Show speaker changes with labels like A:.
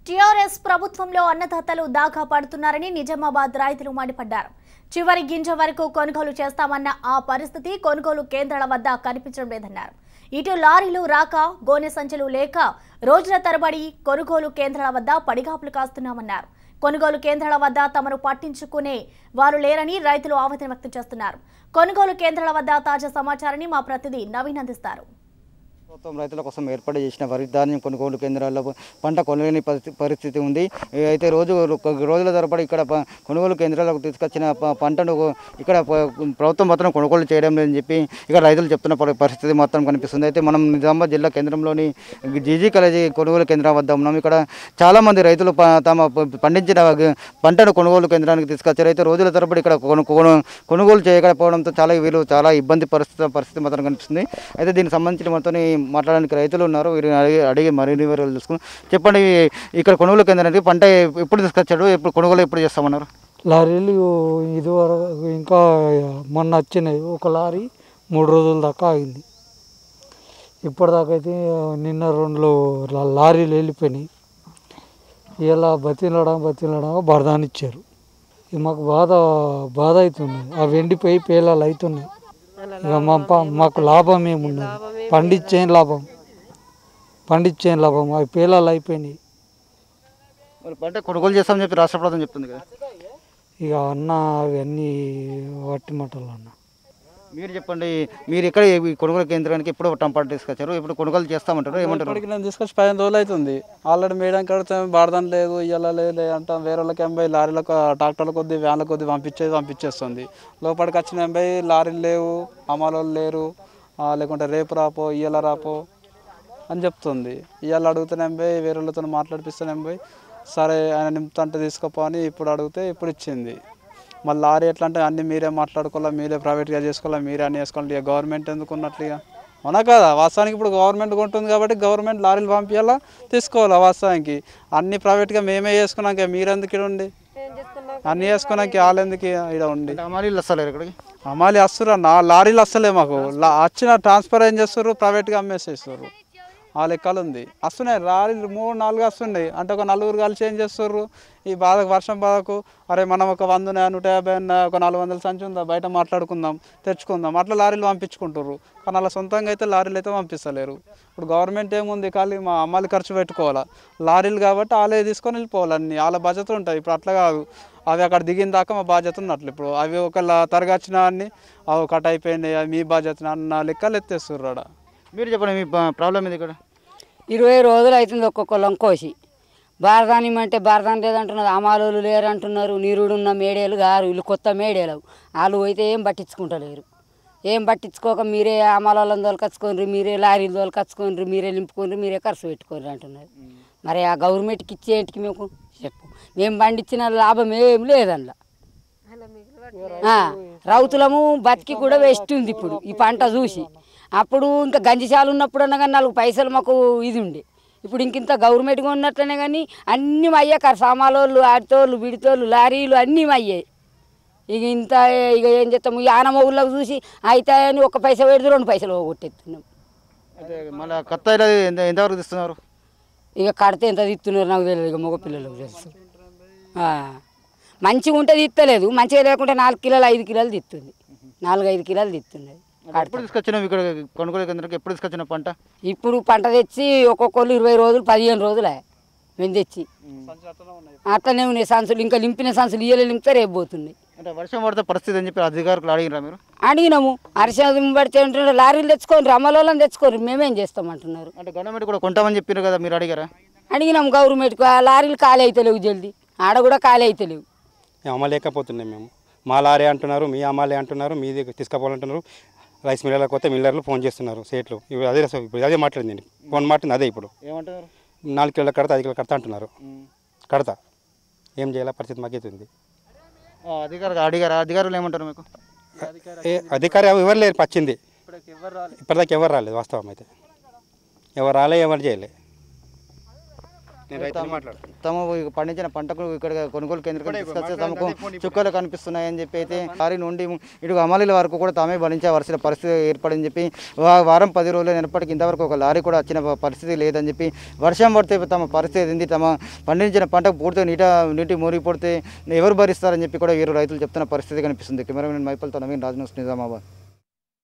A: TRS ప్రభుత్వంలో అన్నదాతలు దాకా పడుతున్నారని నిజామాబాద్ రైతులు మండిపడ్డారు చివరి గింజ వరకు కొనుగోలు చేస్తామన్న ఆ పరిస్థితి కొనుగోలు కేంద్రాల వద్ద కనిపించడం లేదన్నారు ఇటు లారీలు రాక గోనె సంచులు లేక రోజుల తరబడి కొనుగోలు కేంద్రాల వద్ద పడిగాపులు కాస్తున్నామన్నారు కొనుగోలు కేంద్రాల వద్ద తమను పట్టించుకునే వారు లేరని రైతులు ఆవేదన వ్యక్తం చేస్తున్నారు కొనుగోలు కేంద్రాల వద్ద తాజా సమాచారాన్ని మా ప్రతినిధి నవీన్ అందిస్తారు
B: ప్రభుత్వం రైతుల కోసం ఏర్పాటు చేసిన వరి ధాన్యం కొనుగోలు కేంద్రాల్లో పంట కొనలేని పరిస్థితి పరిస్థితి ఉంది ఏ అయితే రోజు ఒక రోజుల తరబడి ఇక్కడ ప- కొనుగోలు కేంద్రాలకు తీసుకొచ్చిన ప- పంటను ఇక్కడ ప- ప్రభుత్వం మాత్రం కొనుగోలు చేయడం లేదని చెప్పి ఇక్కడ రైతులు చెప్తున్న పరి- పరిస్థితి మాత్రం కనిపిస్తుంది అయితే మనం నిజామాబాద్ జిల్లా కేంద్రంలోని జీజీ కాలేజీ కొనుగోలు కేంద్రం వద్ద ఉన్నాం ఇక్కడ చాలామంది రైతులు ప- తమ ప- పండించిన గ- పంటను కొనుగోలు కేంద్రానికి తీసుకొచ్చారు అయితే రోజుల తరబడి ఇక్కడ కొను కొను- కొనుగోలు చేయకపోవడంతో చాలా వీళ్ళు చాలా ఇబ్బంది పరిస్థితి పరిస్థితి మాత్రం కనిపిస్తుంది అయితే దీనికి సంబంధించిన మనతో మాట్లాడడానికి రైతులు ఉన్నారు వీరిని అడిగి అడిగి మరిన్ని వివరాలు తెలుసుకుని చెప్పండి ఇక్కడ కొనుగోలు కేంద్రానికి పంట ఎప్పుడు తీసుకొచ్చాడు ఎప్పుడు కొనుగోలు ఎప్పుడు చేస్తామన్నారు
C: లారీలు ఇదివరకు ఇంకా మొన్న వచ్చినాయి ఒక లారీ మూడు రోజుల దాకా ఆగింది ఇప్పటిదాకా అయితే నిన్న రెండు లా- లారీలు వెళ్ళిపోయినాయి ఇలా బతిలడం బతిలడం బరదాని ఇచ్చారు ఇక మాకు బాధ బాధ అవుతుంది అవి ఎండిపోయి పేలాలు అవుతున్నాయి ఇక మా ప- మాకు లాభం ఏమున్నది పండించేం లాభం పండించేం లాభం అవి పేలాలు అయిపోయినాయి
B: మరి పంట కొనుగోలు చేస్తామని చెప్పి రాష్ట్ర ప్రభుత్వం చెప్తుంది కదా
C: ఇక అన్న అవన్నీ వట్టి మటలు అన్న
B: మీరు చెప్పండి మీరు ఇక్కడ ఈ కొనుగోలు కేంద్రానికి ఎప్పుడు పంట తీసుకొచ్చారు ఇప్పుడు కొనుగోలు చేస్తామంటారు ఏమంటారు
D: ఇప్పటికి నేను తీసుకొచ్చి పదిహేను రోజులు అవుతుంది ఆల్రెడీ మేడం కడితే బాడదాం లేదు ఇయ్యాల లేదు అంటాం వేరే వాళ్ళకి ఎంబై లారీలకు ట్రాక్టర్ల కొద్ది వ్యాన్ల కొద్ది పంపించేది పంపించేస్తుంది లోపలికి వచ్చిన ఎంబై లారీలు లేవు అమలు లేరు ఆ, లేకుంటే రేపు రాపో ఇయ్యాల రాపో అని చెప్తుంది ఇవాళ అడుగుతాను ఎంబై వేరే వాళ్ళతో మాట్లాడిపిస్తాను ఎంబై సరే ఆయన నింపుతుంటే తీసుకోపో అని ఇప్పుడు అడిగితే ఇప్పుడు ఇచ్చింది మళ్ళీ లారీ ఎట్లా అంటే అన్ని మీరే మాట్లాడుకోవాలా మీరే ప్రైవేట్గా చేసుకోవాలా మీరే అన్ని చేసుకోవాలి ఇక గవర్నమెంట్ ఎందుకు ఉన్నట్లు ఇక అవునా కదా వాస్తవానికి ఇప్పుడు గవర్నమెంట్ కొంటుంది కాబట్టి గవర్నమెంట్ లారీలు పంపించాలా తీసుకోవాలా వాస్తవానికి అన్ని ప్రైవేట్గా మేమే చేసుకున్నాక మీరెందుకు ఇక్కడ ఉండి అన్ని చేసుకున్నాక వాళ్ళు ఎందుకు ఇక్కడ ఉండి
B: అమాలీలు వస్తారు ఇక్కడికి
D: అమ్మాలి వస్తురు అన్న లారీలు వస్తలే మాకు లా- వచ్చిన ట్రాన్స్ఫర్ ఏం చేస్తారు ప్రైవేట్గా అమ్మేసేస్తారు ఆ లెక్కలు ఉంది వస్తున్నాయి లారీలు మూడు నాలుగు వస్తున్నాయి అంటే ఒక నలుగురు కలిసి ఏం చేస్తారు ఈ బాధకు వర్షం బాధకు అరే మనం ఒక వంద ఉన్న, నూట యాభై ఉన్న, ఒక నాలుగు వందల సంచి ఉందా బయట మాట్లాడుకుందాం తెచ్చుకుందాం అట్లా లారీలు పంపించుకుంటారు కానీ అలా సొంతంగా అయితే లారీలు అయితే పంపిస్తలేరు ఇప్పుడు గవర్నమెంట్ ఏముంది ఖాళీ మా అమ్మాయిలు ఖర్చు పెట్టుకోవాలా లారీలు కాబట్టి వాళ్ళే తీసుకొని వెళ్ళిపోవాలి అన్ని వాళ్ళ బాధ్యతలు ఉంటాయి ఇప్పుడు అట్లా కాదు అవి అక్కడ దిగిన దాకా మా బాధ్యత ఉన్నట్లు ఇప్పుడు అవి ఒకళ్ళ తరగచ్చిన అన్ని అవి కట్ అయిపోయినాయి అవి మీ బాధ్యత అన్న లెక్కలు ఎత్తేస్తుర్రు ఆడ
B: మీరు చెప్పండి మీ ప్రాబ్లం ఇది ఇక్కడ
E: ఇరవై రోజులు అవుతుంది ఒక్కొక్కళ్ళం కోసి బారదాని అంటే బారదాని లేదంటున్నారు అమాలోలు లేరు అంటున్నారు నీరుడున్న మేడేలు గారు వీళ్ళు కొత్త మేడేలు వాళ్ళు అయితే ఏం పట్టించుకుంటలేరు ఏం పట్టించుకోక మీరే అమాలోళ్ళని తోలుకొచ్చుకోండి మీరే లారీలు తోలుకొచ్చుకోండి మీరే నింపుకోండి మీరే ఖర్చు పెట్టుకోండి అంటున్నారు మరి ఆ గవర్నమెంట్కి ఇచ్చేంటికి మేము చెప్పు మేము పండించిన లాభం ఏం లేదంలా ఆ, రైతులము బతికి కూడా వేస్ట్ ఉంది ఇప్పుడు ఈ పంట చూసి అప్పుడు ఇంకా గంజిశాలు ఉన్నప్పుడు అన్నా కానీ నాలుగు పైసలు మాకు ఇది ఉండే ఇప్పుడు ఇంకింత గవర్నమెంట్గా ఉన్నట్లనే కానీ అన్నీ అయ్యాయి కారు సామాలోళ్ళు ఆడితోళ్ళు బిడితోళ్ళు లారీలు అన్నీ అయ్యాయి ఇక ఇంత ఇక ఏం చేస్తాము ఈ ఆనమోగుళ్ళకు చూసి అయితే అని ఒక పైసా పెడితే రెండు పైసలు పోగొట్టేస్తున్నాం
B: అయితే మళ్ళీ కొత్త ఇలా ఎంత ఎంతవరకు తీస్తున్నారు
E: ఇక కడితే ఎంత తిత్తున్నారు నాకు తెలియదు ఇక మగపిల్లలకు తెలుసు ఆ. మంచిగా ఉంటే తిత్తలేదు మంచిగా లేకుంటే నాలుగు కిలోలు ఐదు కిలోలు తిత్తుంది నాలుగు ఐదు కిలోలు తిత్తుంది
B: ఎప్పుడు తీసుకొచ్చినావు ఇక్కడ కొనుగోలు కేంద్రానికి ఎప్పుడు తీసుకొచ్చిన పంట
E: ఇప్పుడు పంట తెచ్చి ఒక్కొక్కరు ఇరవై రోజులు పదిహేను రోజులే మేము తెచ్చి అట్లనే ఉన్నాయి సంచులు ఇంకా నింపిన సంచులు ఇయ్యలే నింపితే రేపు పోతున్నాయి
B: అంటే వర్షం పడితే పరిస్థితి అని చెప్పి అధికారులు అడిగిరా మీరు
E: అడిగినాము అరిసం పడితే అంటున్నారు లారీలు తెచ్చుకోండి అమ్మలోళ్ళని తెచ్చుకోండి మేమేం చేస్తామంటున్నారు
B: అంటే గవర్నమెంట్ కూడా కొంటామని చెప్పారు కదా మీరు అడిగారా
E: అడిగినాము గవర్నమెంట్కి ఆ లారీలు ఖాళీ అయితలేవు జల్దీ ఆడ కూడా ఖాళీ అయితలేవు
F: మేము అమ్మలేకపోతున్నాం మేము మా లారీ అంటున్నారు మీ అమ్మాలే అంటున్నారు మీది తీసుకుపోవాలంటున్నారు రైస్ మిల్లర్లకు కొత్త మిల్లర్లు ఫోన్ చేస్తున్నారు సేట్లు ఇప్పుడు అదే రసం- ఇప్పుడు అదే మాట్లాడింది ఫోన్ మాట్లాడింది అదే ఇప్పుడు
B: ఏమంటారు
F: నాలుగు కిలోల కడతా ఐదు కిలోల కడతా అంటున్నారు కడతా ఏం చేయాల పరిస్థితి మాకైతుంది
B: ఆ, అధికారులు అడిగారా అధికారులు ఏమంటారు మీకు
F: ఏ అధికారి ఎవరు లేరు పచ్చింది ఇప్పటిదాకా ఎవరు రాలేదు వాస్తవం అయితే ఎవరు రాలే ఎవరు చేయలే నేను రైతుని మాట్లాడుతున్నాను
B: తమ పండించిన పంటకు ఇక్కడ కొనుగోలు కేంద్రం తీసుకొస్తే తమకు చుక్కలు కనిపిస్తున్నాయని చెప్పి అయితే లారీ నుండి ఇటు అమలీల వరకు కూడా తామే భరించవలసిన పరిస్థితి ఏర్పడిందని చెప్పి వా- వారం పది రోజులు అయినప్పటికీ ఇంతవరకు ఒక లారీ కూడా వచ్చిన ప- పరిస్థితి లేదని చెప్పి వర్షం పడితే తమ పరిస్థితి ఏంది తమ పండించిన పంటకు పూర్తిగా నీట నీటి మురిగి పడితే ఎవరు భరిస్తారని చెప్పి కూడా వీరు రైతులు చెప్తున్న పరిస్థితి కనిపిస్తుంది కెమెరామెన్ మైపల్తో నవీన్ రాజ్ న్యూస్ నిజామాబాద్